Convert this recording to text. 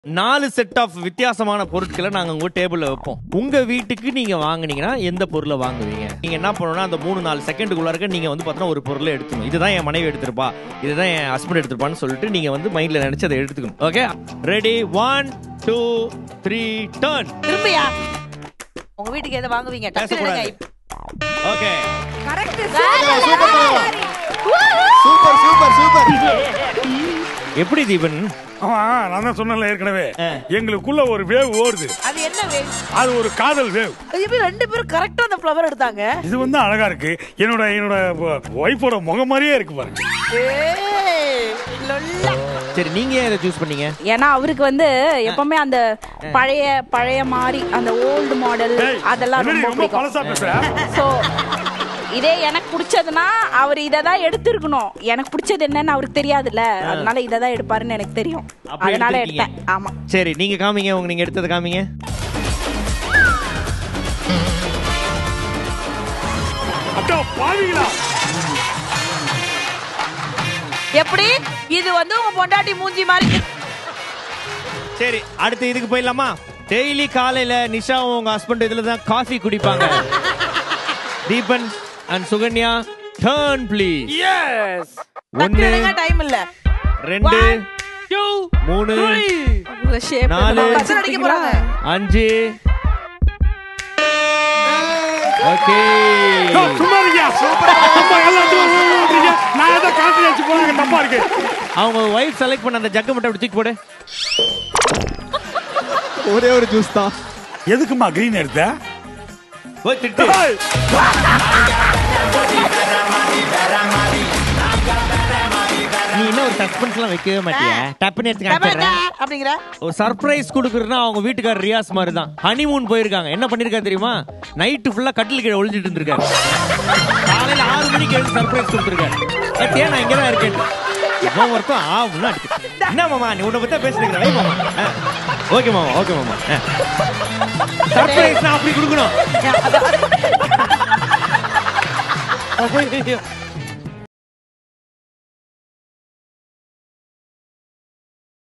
நாலு set of வித்தியாசமான பொருட்களை நாங்க உங்க டேபிள்ல வைப்போம் உங்க வீட்டுக்கு நீங்க வாங்குனீங்கன்னா எந்த பொருளை வாங்குவீங்க நீங்க என்ன பண்ணணும்னா அந்த மூணு நாலு செகண்டுக்குள்ள இருக்க நீங்க வந்து பார்த்தீங்கன்னா ஒரு பொருளை எடுத்துக்கணும் இதுதான் என் மனைவி எடுத்திருப்பா இதுதான் என் ஹஸ்பண்ட் எடுத்திருப்பான்னு சொல்லிட்டு நீங்க வந்து மைண்ட்ல நினைச்சு அதை எடுத்துக்கணும் okay ready one two three turn திரும்பியா உங்க வீட்டுக்கு எதை வாங்குவீங்க டக்குனு பேசக்கூடாது எடுங்க. ஓகே சூப்பர் சூப்பர் சூப்பர் எப்படி தீபன் ஆமா நான் தான் சொன்னேன்ல ஏற்கனவே ஆ. எங்களுக்குள்ள ஒரு வேவ் ஓடுது அது என்ன வேணும் அது ஒரு காதல் வேவ் எப்படி ரெண்டு பேரும் கரெக்டா அந்த ஃப்ளவர் எடுத்தாங்க இது வந்து அழகா இருக்கு என்னோட என்னோட ஒய்ஃபோட முகம் மாதிரியே இருக்கு பாருங்க ஏய், லொல்லா. சரி நீங்க ஏன் இதை சூஸ் பண்ணீங்க ஏன்னா அவருக்கு வந்து எப்பவுமே அந்த பழைய பழைய மாதிரி அந்த ஓல்டு மாடல் டேய், அதெல்லாம் என்னடி ரொம்ப ரொம்ப பிடிக்கும் பழசா பேசுற ஸோ இதே எனக்கு பிடிச்சதுன்னா அவர் இதை தான் எடுத்திருக்கணும் எனக்கு பிடிச்சது என்னன்னு அவருக்கு தெரியாதுல்ல அதனால இதை தான் எடுப்பாருன்னு எனக்கு தெரியும் அப்படி அதனால எடுத்திருக்கீங்க. எடுத்தேன் ஆமா சரி நீங்க காமிங்க உங்க நீங்க எடுத்தது காமிங்க அக்கா பாவீங்களா எப்படி இது வந்து உங்க பொண்டாட்டி மூஞ்சி மாதிரி சரி அடுத்து இதுக்கு போயிடலாமா டெய்லி காலையில நிஷாவும் உங்க ஹஸ்பண்ட் இதுல தான் காஃபி குடிப்பாங்க Deepan and Sukanya turn please yes ஒன்னு டைம் இல்ல ரெண்டு மூணு உங்களை shape நாலு. எல்லாம் பச்சை அடிக்க போறாங்க அஞ்சு ஓகே சும்மா இருக்கியா சும்மா எல்லாத்தையும் ஊத்துறீங்க. நான் ஏதோ காசு வச்சு போறாங்க தப்பா இருக்கு அவங்க ஒய்ஃப் செலக்ட் பண்ண அந்த ஜக்க மட்டும் அப்படி தூக்கி போடு ஒரே ஒரு ஜூஸ் தான் எதுக்குமா கிரீன் எடுத்த போய் திட்டு ஏய், நீ என்ன ஒரு சஸ்பென்ஸ் எல்லாம் வைக்கவே மாட்டியா டப்புன்னு எடுத்து காமிச்சிடுறேன் அப்படிங்கிற ஒரு சர்ப்ரைஸ் கொடுக்குறதுனா அவங்க வீட்டுக்காரர் ரியாஸ் மாதிரி தான் ஹனிமூன் போயிருக்காங்க என்ன பண்ணிருக்காரு தெரியுமா நைட்டு ஃபுல்லா கட்டில் கீழே ஒளிஞ்சிட்டு இருந்திருக்காரு காலையில ஆறு மணிக்கு எழுந்து சர்ப்ரைஸ் கொடுத்துருக்காரு பத்தியா நான் இங்க தான் இருக்கேன் இவன் ஒருத்தன் ஆகும்னு அடிச்சு என்ன மாமா நீ உன்னை பத்தி பேசுறீங்க வை மாமா ஓகே மாமா ஓகே மாமா சர்ப்ரைஸ் நான் அப்படி கொடுக்கணும் ஐயோ.